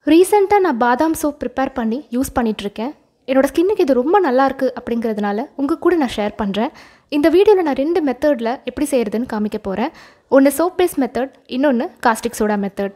ரீசெண்டாக நான் பாதாம் சோப் ப்ரிப்பேர் பண்ணி யூஸ் பண்ணிகிட்ருக்கேன் என்னோடய ஸ்கின்னுக்கு இது ரொம்ப நல்லா இருக்குது அப்படிங்கிறதுனால உங்கள் கூட நான் ஷேர் பண்ணுறேன் இந்த வீடியோவில் நான் ரெண்டு மெத்தடில் எப்படி செய்கிறதுன்னு காமிக்க போகிறேன் ஒன்று சோப் பேஸ் மெத்தட் இன்னொன்று காஸ்டிக் சோடா மெத்தட்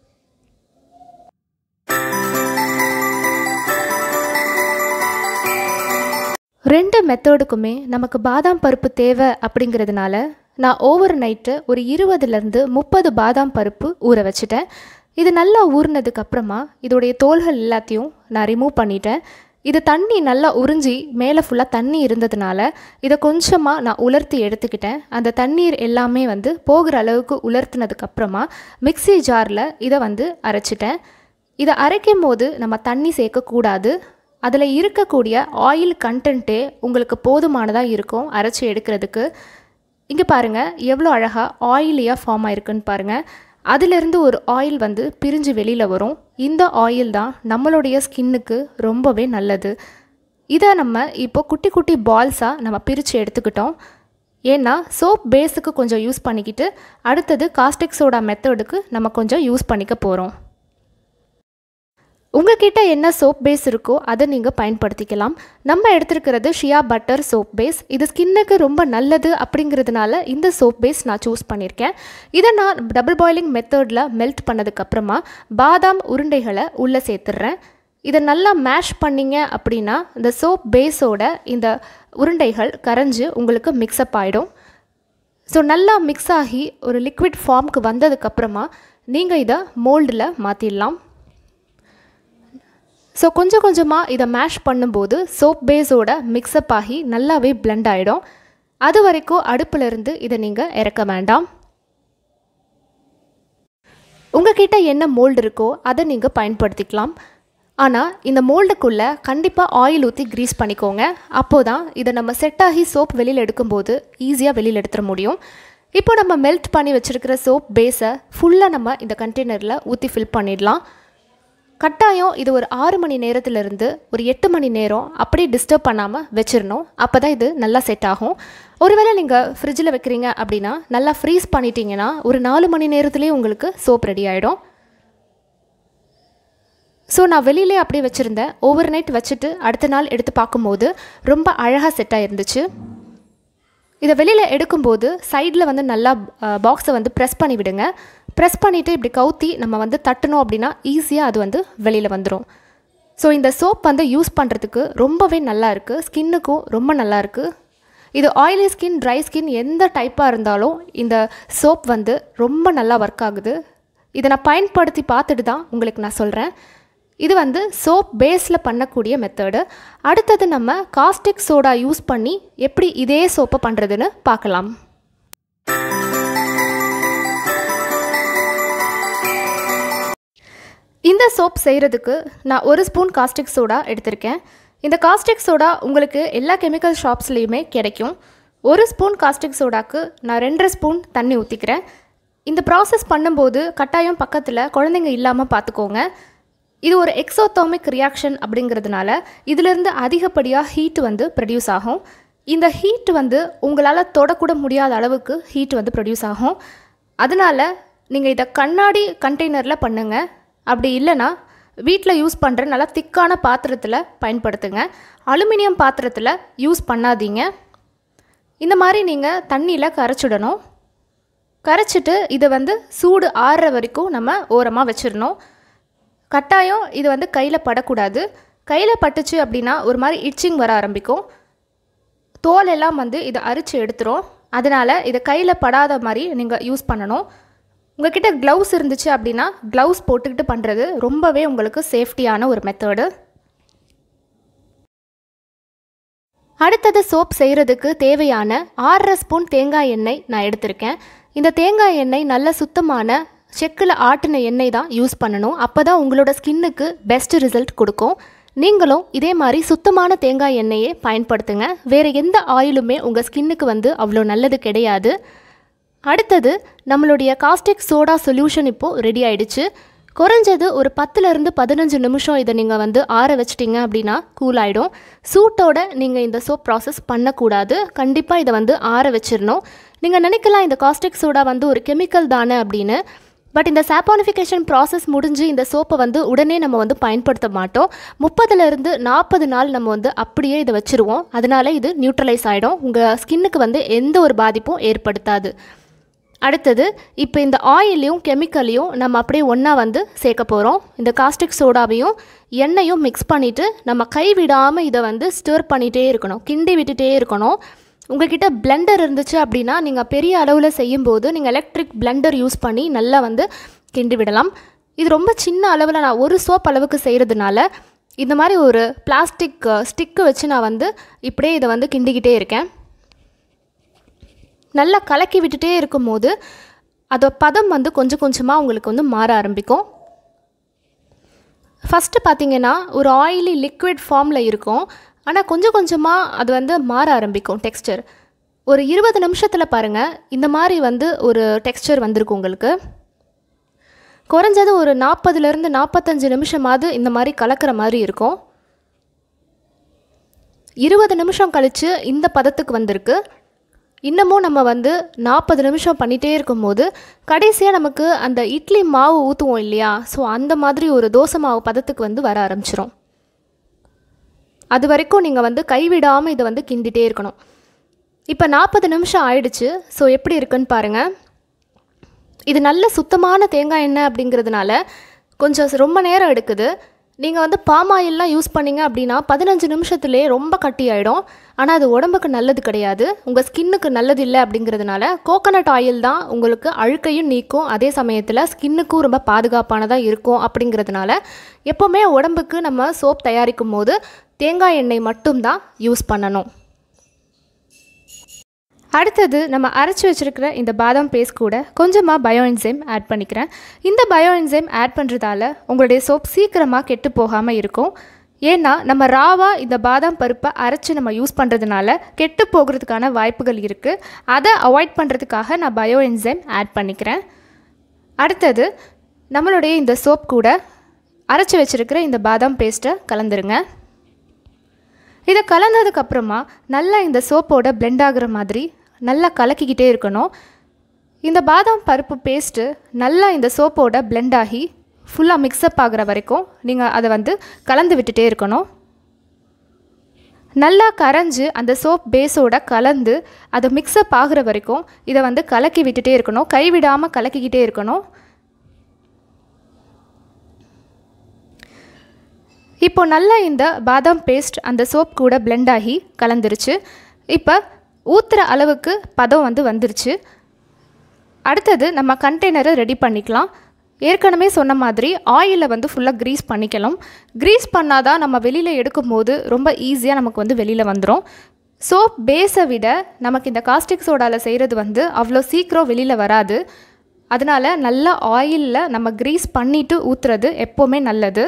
ரெண்டு மெத்தடுக்குமே நமக்கு பாதாம் பருப்பு தேவை அப்படிங்கிறதுனால நான் ஓவர் நைட்டு ஒரு இருபதுலேருந்து முப்பது பாதாம் பருப்பு ஊற வச்சுட்டேன் இது நல்லா ஊறினதுக்கு அப்புறமா இதோடைய தோல்கள் எல்லாத்தையும் நான் ரிமூவ் பண்ணிட்டேன் இது தண்ணி நல்லா உறிஞ்சி மேலே ஃபுல்லாக தண்ணி இருந்ததுனால இதை கொஞ்சமாக நான் உலர்த்தி எடுத்துக்கிட்டேன் அந்த தண்ணீர் எல்லாமே வந்து போகிற அளவுக்கு உலர்த்தினதுக்கப்புறமா மிக்ஸி ஜாரில் இதை வந்து அரைச்சிட்டேன் இதை அரைக்கும் போது நம்ம தண்ணி சேர்க்கக்கூடாது அதில் இருக்கக்கூடிய ஆயில் கண்டென்ட்டே உங்களுக்கு போதுமானதாக இருக்கும் அரைச்சி எடுக்கிறதுக்கு இங்கே பாருங்கள் எவ்வளோ அழகாக ஆயிலியாக ஃபார்ம் ஆயிருக்குன்னு பாருங்கள் அதிலிருந்து ஒரு ஆயில் வந்து பிரிஞ்சு வெளியில் வரும் இந்த ஆயில் தான் நம்மளுடைய ஸ்கின்னுக்கு ரொம்பவே நல்லது இதை நம்ம இப்போ குட்டி குட்டி பால்ஸாக நம்ம பிரித்து எடுத்துக்கிட்டோம் ஏன்னா சோப் பேஸுக்கு கொஞ்சம் யூஸ் பண்ணிக்கிட்டு அடுத்தது காஸ்டிக் சோடா மெத்தடுக்கு நம்ம கொஞ்சம் யூஸ் பண்ணிக்க போகிறோம் உங்ககிட்ட என்ன சோப் பேஸ் இருக்கோ அதை நீங்கள் பயன்படுத்திக்கலாம் நம்ம எடுத்துருக்கிறது ஷியா பட்டர் சோப் பேஸ் இது ஸ்கின்னுக்கு ரொம்ப நல்லது அப்படிங்கிறதுனால இந்த சோப் பேஸ் நான் சூஸ் பண்ணியிருக்கேன் இதை நான் டபுள் பாயிலிங் மெத்தடில் மெல்ட் பண்ணதுக்கப்புறமா பாதாம் உருண்டைகளை உள்ளே சேர்த்துட்றேன் இதை நல்லா மேஷ் பண்ணிங்க அப்படின்னா இந்த சோப் பேஸோட இந்த உருண்டைகள் கரைஞ்சி உங்களுக்கு மிக்சப் ஆகிடும் ஸோ நல்லா மிக்ஸ் ஆகி ஒரு லிக்விட் ஃபார்முக்கு வந்ததுக்கப்புறமா நீங்கள் இதை மோல்டில் மாற்றிடலாம் ஸோ கொஞ்சம் கொஞ்சமாக இதை மேஷ் பண்ணும்போது சோப் பேஸோட மிக்சப் ஆகி நல்லாவே பிளெண்ட் ஆகிடும் அது வரைக்கும் அடுப்பிலிருந்து இதை நீங்கள் இறக்க வேண்டாம் உங்ககிட்ட என்ன மோல்டு இருக்கோ அதை நீங்கள் பயன்படுத்திக்கலாம் ஆனால் இந்த மோல்டுக்குள்ளே கண்டிப்பாக ஆயில் ஊற்றி க்ரீஸ் பண்ணிக்கோங்க அப்போ தான் இதை நம்ம செட் ஆகி சோப் வெளியில் எடுக்கும்போது ஈஸியாக வெளியில் எடுத்துட முடியும் இப்போ நம்ம மெல்ட் பண்ணி வச்சுருக்கிற சோப் பேஸை ஃபுல்லாக நம்ம இந்த கண்டெய்னரில் ஊற்றி ஃபில் பண்ணிடலாம் கட்டாயம் இது ஒரு ஆறு மணி நேரத்துலேருந்து ஒரு எட்டு மணி நேரம் அப்படியே டிஸ்டர்ப் பண்ணாமல் வச்சிடணும் அப்போ தான் இது நல்லா செட் ஆகும் ஒருவேளை நீங்கள் ஃப்ரிட்ஜில் வைக்கிறீங்க அப்படின்னா நல்லா ஃப்ரீஸ் பண்ணிட்டீங்கன்னா ஒரு நாலு மணி நேரத்துலேயே உங்களுக்கு சோப் ரெடி ஆகிடும் ஸோ நான் வெளியிலே அப்படியே வச்சுருந்தேன் ஓவர் நைட் வச்சுட்டு அடுத்த நாள் எடுத்து பார்க்கும்போது ரொம்ப அழகாக செட் ஆகிருந்துச்சு இதை வெளியில் எடுக்கும்போது சைடில் வந்து நல்லா பாக்ஸை வந்து ப்ரெஸ் பண்ணி விடுங்க ப்ரெஸ் பண்ணிவிட்டு இப்படி கவுத்தி நம்ம வந்து தட்டணும் அப்படின்னா ஈஸியாக அது வந்து வெளியில் வந்துடும் ஸோ இந்த சோப் வந்து யூஸ் பண்ணுறதுக்கு ரொம்பவே நல்லா இருக்குது ஸ்கின்னுக்கும் ரொம்ப நல்லா இருக்குது இது ஆயிலி ஸ்கின் ட்ரை ஸ்கின் எந்த டைப்பாக இருந்தாலும் இந்த சோப் வந்து ரொம்ப நல்லா ஒர்க் ஆகுது இதை நான் பயன்படுத்தி பார்த்துட்டு தான் உங்களுக்கு நான் சொல்கிறேன் இது வந்து சோப் பேஸில் பண்ணக்கூடிய மெத்தடு அடுத்தது நம்ம காஸ்டிக் சோடா யூஸ் பண்ணி எப்படி இதே சோப்பை பண்ணுறதுன்னு பார்க்கலாம் இந்த சோப் செய்கிறதுக்கு நான் ஒரு ஸ்பூன் காஸ்டிக் சோடா எடுத்திருக்கேன் இந்த காஸ்டிக் சோடா உங்களுக்கு எல்லா கெமிக்கல் ஷாப்ஸ்லேயுமே கிடைக்கும் ஒரு ஸ்பூன் காஸ்டிக் சோடாக்கு நான் ரெண்டரை ஸ்பூன் தண்ணி ஊற்றிக்கிறேன் இந்த ப்ராசஸ் பண்ணும்போது கட்டாயம் பக்கத்தில் குழந்தைங்க இல்லாமல் பார்த்துக்கோங்க இது ஒரு எக்ஸோதோமிக் ரியாக்ஷன் அப்படிங்கிறதுனால இதிலிருந்து அதிகப்படியாக ஹீட் வந்து ப்ரொடியூஸ் ஆகும் இந்த ஹீட் வந்து உங்களால் தொடக்கூட முடியாத அளவுக்கு ஹீட் வந்து ப்ரொடியூஸ் ஆகும் அதனால் நீங்கள் இதை கண்ணாடி கண்டெய்னரில் பண்ணுங்கள் அப்படி இல்லைன்னா வீட்டில் யூஸ் பண்ணுற நல்லா திக்கான பாத்திரத்தில் பயன்படுத்துங்க அலுமினியம் பாத்திரத்தில் யூஸ் பண்ணாதீங்க இந்த மாதிரி நீங்கள் தண்ணியில் கரைச்சிடணும் கரைச்சிட்டு இதை வந்து சூடு ஆறுற வரைக்கும் நம்ம ஓரமாக வச்சிடணும் கட்டாயம் இது வந்து கையில் படக்கூடாது கையில் பட்டுச்சு அப்படின்னா ஒரு மாதிரி இச்சிங் வர ஆரம்பிக்கும் தோல் எல்லாம் வந்து இதை அரிச்சு எடுத்துரும் அதனால் இதை கையில் படாத மாதிரி நீங்கள் யூஸ் பண்ணணும் உங்ககிட்ட க்ளவுஸ் இருந்துச்சு அப்படின்னா க்ளவுஸ் போட்டுக்கிட்டு பண்ணுறது ரொம்பவே உங்களுக்கு சேஃப்டியான ஒரு மெத்தடு அடுத்தது சோப் செய்கிறதுக்கு தேவையான ஆறரை ஸ்பூன் தேங்காய் எண்ணெய் நான் எடுத்திருக்கேன் இந்த தேங்காய் எண்ணெய் நல்ல சுத்தமான செக்கில் ஆட்டின எண்ணெய் தான் யூஸ் பண்ணணும் அப்போ தான் உங்களோட ஸ்கின்னுக்கு பெஸ்ட் ரிசல்ட் கொடுக்கும் நீங்களும் இதே மாதிரி சுத்தமான தேங்காய் எண்ணெயை பயன்படுத்துங்க வேறு எந்த ஆயிலுமே உங்கள் ஸ்கின்னுக்கு வந்து அவ்வளோ நல்லது கிடையாது அடுத்தது நம்மளுடைய காஸ்டிக் சோடா சொல்யூஷன் இப்போது ரெடி ஆயிடுச்சு குறைஞ்சது ஒரு பத்துலேருந்து பதினஞ்சு நிமிஷம் இதை நீங்கள் வந்து ஆற வச்சிட்டிங்க அப்படின்னா கூல் ஆகிடும் சூட்டோட நீங்கள் இந்த சோப் ப்ராசஸ் பண்ணக்கூடாது கண்டிப்பாக இதை வந்து ஆற வச்சிடணும் நீங்கள் நினைக்கலாம் இந்த காஸ்டிக் சோடா வந்து ஒரு கெமிக்கல் தானே அப்படின்னு பட் இந்த சாப்பானிஃபிகேஷன் ப்ராசஸ் முடிஞ்சு இந்த சோப்பை வந்து உடனே நம்ம வந்து பயன்படுத்த மாட்டோம் முப்பதுலேருந்து நாற்பது நாள் நம்ம வந்து அப்படியே இதை வச்சுருவோம் அதனால இது நியூட்ரலைஸ் ஆகிடும் உங்கள் ஸ்கின்னுக்கு வந்து எந்த ஒரு பாதிப்பும் ஏற்படுத்தாது அடுத்தது இப்போ இந்த ஆயிலையும் கெமிக்கலையும் நம்ம அப்படியே ஒன்றா வந்து சேர்க்க போகிறோம் இந்த காஸ்டிக் சோடாவையும் எண்ணெயும் மிக்ஸ் பண்ணிவிட்டு நம்ம கை விடாமல் இதை வந்து ஸ்டர் பண்ணிகிட்டே இருக்கணும் கிண்டி விட்டுட்டே இருக்கணும் உங்ககிட்ட பிளெண்டர் இருந்துச்சு அப்படின்னா நீங்கள் பெரிய அளவில் செய்யும்போது நீங்கள் எலக்ட்ரிக் பிளெண்டர் யூஸ் பண்ணி நல்லா வந்து கிண்டி விடலாம் இது ரொம்ப சின்ன அளவில் நான் ஒரு சோப் அளவுக்கு செய்கிறதுனால இந்த மாதிரி ஒரு பிளாஸ்டிக் ஸ்டிக்கு வச்சு நான் வந்து இப்படியே இதை வந்து கிண்டிக்கிட்டே இருக்கேன் நல்லா கலக்கி விட்டுட்டே இருக்கும்போது அதோட பதம் வந்து கொஞ்சம் கொஞ்சமாக உங்களுக்கு வந்து மாற ஆரம்பிக்கும் ஃபஸ்ட்டு பார்த்தீங்கன்னா ஒரு ஆயிலி லிக்விட் ஃபார்மில் இருக்கும் ஆனால் கொஞ்சம் கொஞ்சமாக அது வந்து மாற ஆரம்பிக்கும் டெக்ஸ்டர் ஒரு இருபது நிமிஷத்தில் பாருங்கள் இந்த மாதிரி வந்து ஒரு டெக்ஸ்டர் வந்திருக்கும் உங்களுக்கு குறைஞ்சது ஒரு நாற்பதுலேருந்து நாற்பத்தஞ்சு நிமிஷமாவது இந்த மாதிரி கலக்கிற மாதிரி இருக்கும் இருபது நிமிஷம் கழித்து இந்த பதத்துக்கு வந்திருக்கு இன்னமும் நம்ம வந்து நாற்பது நிமிஷம் பண்ணிகிட்டே இருக்கும்போது கடைசியாக நமக்கு அந்த இட்லி மாவு ஊற்றுவோம் இல்லையா ஸோ அந்த மாதிரி ஒரு தோசை மாவு பதத்துக்கு வந்து வர ஆரம்பிச்சிரும் அது வரைக்கும் நீங்கள் வந்து கைவிடாமல் இதை வந்து கிண்டிகிட்டே இருக்கணும் இப்போ நாற்பது நிமிஷம் ஆயிடுச்சு ஸோ எப்படி இருக்குன்னு பாருங்கள் இது நல்ல சுத்தமான தேங்காய் எண்ணெய் அப்படிங்கிறதுனால கொஞ்சம் ரொம்ப நேரம் எடுக்குது நீங்கள் வந்து பாம் ஆயிலெலாம் யூஸ் பண்ணீங்க அப்படின்னா பதினஞ்சு நிமிஷத்துலேயே ரொம்ப கட்டி ஆகிடும் ஆனால் அது உடம்புக்கு நல்லது கிடையாது உங்கள் ஸ்கின்னுக்கு நல்லது இல்லை அப்படிங்கிறதுனால கோகனட் ஆயில் தான் உங்களுக்கு அழுக்கையும் நீக்கும் அதே சமயத்தில் ஸ்கின்னுக்கும் ரொம்ப பாதுகாப்பானதாக இருக்கும் அப்படிங்கிறதுனால எப்போவுமே உடம்புக்கு நம்ம சோப் தயாரிக்கும் போது தேங்காய் எண்ணெய் மட்டும்தான் யூஸ் பண்ணணும் அடுத்தது நம்ம அரைச்சி வச்சுருக்கிற இந்த பாதாம் பேஸ்ட் கூட கொஞ்சமாக பயோ என்சைம் ஆட் பண்ணிக்கிறேன் இந்த பயோ என்சைம் ஆட் பண்ணுறதால உங்களுடைய சோப் சீக்கிரமாக கெட்டு போகாமல் இருக்கும் ஏன்னா நம்ம ராவாக இந்த பாதாம் பருப்பை அரைச்சி நம்ம யூஸ் பண்ணுறதுனால கெட்டு போகிறதுக்கான வாய்ப்புகள் இருக்குது அதை அவாய்ட் பண்ணுறதுக்காக நான் பயோ என்சைம் ஆட் பண்ணிக்கிறேன் அடுத்தது நம்மளுடைய இந்த சோப் கூட அரைச்சி வச்சுருக்கிற இந்த பாதாம் பேஸ்ட்டை கலந்துருங்க இதை கலந்ததுக்கப்புறமா நல்லா இந்த சோப்போட பிளெண்ட் ஆகுற மாதிரி நல்லா கலக்கிக்கிட்டே இருக்கணும் இந்த பாதாம் பருப்பு பேஸ்ட்டு நல்லா இந்த சோப்போட பிளெண்ட் ஆகி ஃபுல்லாக மிக்சப் ஆகிற வரைக்கும் நீங்கள் அதை வந்து கலந்து விட்டுட்டே இருக்கணும் நல்லா கரைஞ்சி அந்த சோப் பேஸோட கலந்து அதை மிக்சப் ஆகிற வரைக்கும் இதை வந்து கலக்கி விட்டுட்டே இருக்கணும் கைவிடாமல் கலக்கிக்கிட்டே இருக்கணும் இப்போ நல்லா இந்த பாதாம் பேஸ்ட் அந்த சோப் கூட பிளெண்ட் ஆகி கலந்துருச்சு இப்போ ஊற்றுற அளவுக்கு பதம் வந்து வந்துருச்சு அடுத்தது நம்ம கண்டெய்னரை ரெடி பண்ணிக்கலாம் ஏற்கனவே சொன்ன மாதிரி ஆயிலை வந்து ஃபுல்லாக க்ரீஸ் பண்ணிக்கலாம் க்ரீஸ் பண்ணாதான் நம்ம வெளியில் எடுக்கும்போது ரொம்ப ஈஸியாக நமக்கு வந்து வெளியில் வந்துடும் சோப் பேஸை விட நமக்கு இந்த காஸ்டிக் சோடாவில் செய்கிறது வந்து அவ்வளோ சீக்கிரம் வெளியில் வராது அதனால் நல்லா ஆயிலில் நம்ம க்ரீஸ் பண்ணிவிட்டு ஊற்றுறது எப்போவுமே நல்லது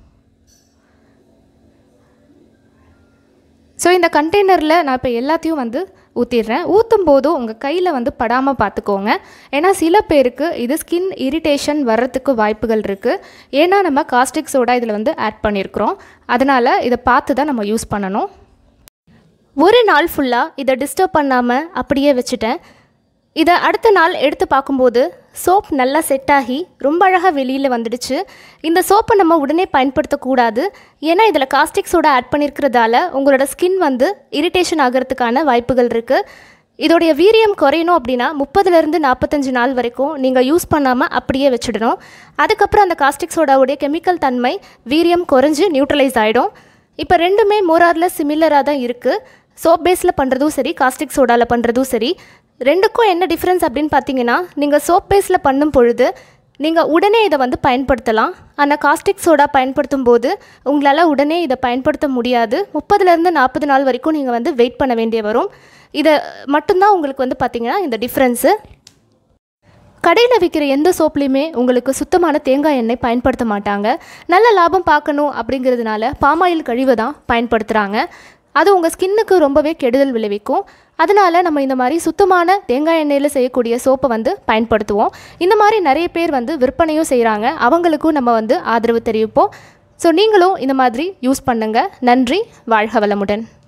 ஸோ இந்த கண்டெய்னரில் நான் இப்போ எல்லாத்தையும் வந்து ஊற்றிடுறேன் ஊற்றும் போதும் உங்கள் கையில் வந்து படாமல் பார்த்துக்கோங்க ஏன்னா சில பேருக்கு இது ஸ்கின் இரிட்டேஷன் வர்றதுக்கு வாய்ப்புகள் இருக்குது ஏன்னா நம்ம காஸ்டிக் சோடா இதில் வந்து ஆட் பண்ணியிருக்கிறோம் அதனால் இதை பார்த்து தான் நம்ம யூஸ் பண்ணணும் ஒரு நாள் ஃபுல்லாக இதை டிஸ்டர்ப் பண்ணாமல் அப்படியே வச்சுட்டேன் இதை அடுத்த நாள் எடுத்து பார்க்கும்போது சோப் நல்லா செட் ஆகி ரொம்ப அழகாக வெளியில் வந்துடுச்சு இந்த சோப்பை நம்ம உடனே பயன்படுத்தக்கூடாது ஏன்னா இதில் காஸ்டிக் சோடா ஆட் பண்ணியிருக்கிறதால உங்களோட ஸ்கின் வந்து இரிட்டேஷன் ஆகிறதுக்கான வாய்ப்புகள் இருக்குது இதோடைய வீரியம் குறையணும் அப்படின்னா முப்பதுலேருந்து நாற்பத்தஞ்சு நாள் வரைக்கும் நீங்கள் யூஸ் பண்ணாமல் அப்படியே வச்சிடணும் அதுக்கப்புறம் அந்த காஸ்டிக் சோடாவுடைய கெமிக்கல் தன்மை வீரியம் குறைஞ்சு நியூட்ரலைஸ் ஆகிடும் இப்போ ரெண்டுமே மோராரில் சிமிலராக தான் இருக்குது சோப் பேஸில் பண்ணுறதும் சரி காஸ்டிக் சோடாவில் பண்ணுறதும் சரி ரெண்டுக்கும் என்ன டிஃப்ரென்ஸ் அப்படின்னு பார்த்தீங்கன்னா நீங்கள் சோப் பேஸில் பண்ணும் பொழுது நீங்கள் உடனே இதை வந்து பயன்படுத்தலாம் ஆனால் காஸ்டிக் சோடா பயன்படுத்தும் போது உங்களால் உடனே இதை பயன்படுத்த முடியாது முப்பதுலேருந்து நாற்பது நாள் வரைக்கும் நீங்கள் வந்து வெயிட் பண்ண வேண்டிய வரும் இதை மட்டும்தான் உங்களுக்கு வந்து பார்த்தீங்கன்னா இந்த டிஃப்ரென்ஸு கடையில் விற்கிற எந்த சோப்லேயுமே உங்களுக்கு சுத்தமான தேங்காய் எண்ணெய் பயன்படுத்த மாட்டாங்க நல்ல லாபம் பார்க்கணும் அப்படிங்கிறதுனால பாமாயில் கழிவை தான் பயன்படுத்துகிறாங்க அது உங்கள் ஸ்கின்னுக்கு ரொம்பவே கெடுதல் விளைவிக்கும் அதனால் நம்ம இந்த மாதிரி சுத்தமான தேங்காய் எண்ணெயில் செய்யக்கூடிய சோப்பை வந்து பயன்படுத்துவோம் இந்த மாதிரி நிறைய பேர் வந்து விற்பனையும் செய்கிறாங்க அவங்களுக்கும் நம்ம வந்து ஆதரவு தெரிவிப்போம் ஸோ நீங்களும் இந்த மாதிரி யூஸ் பண்ணுங்கள் நன்றி வாழ்க வளமுடன்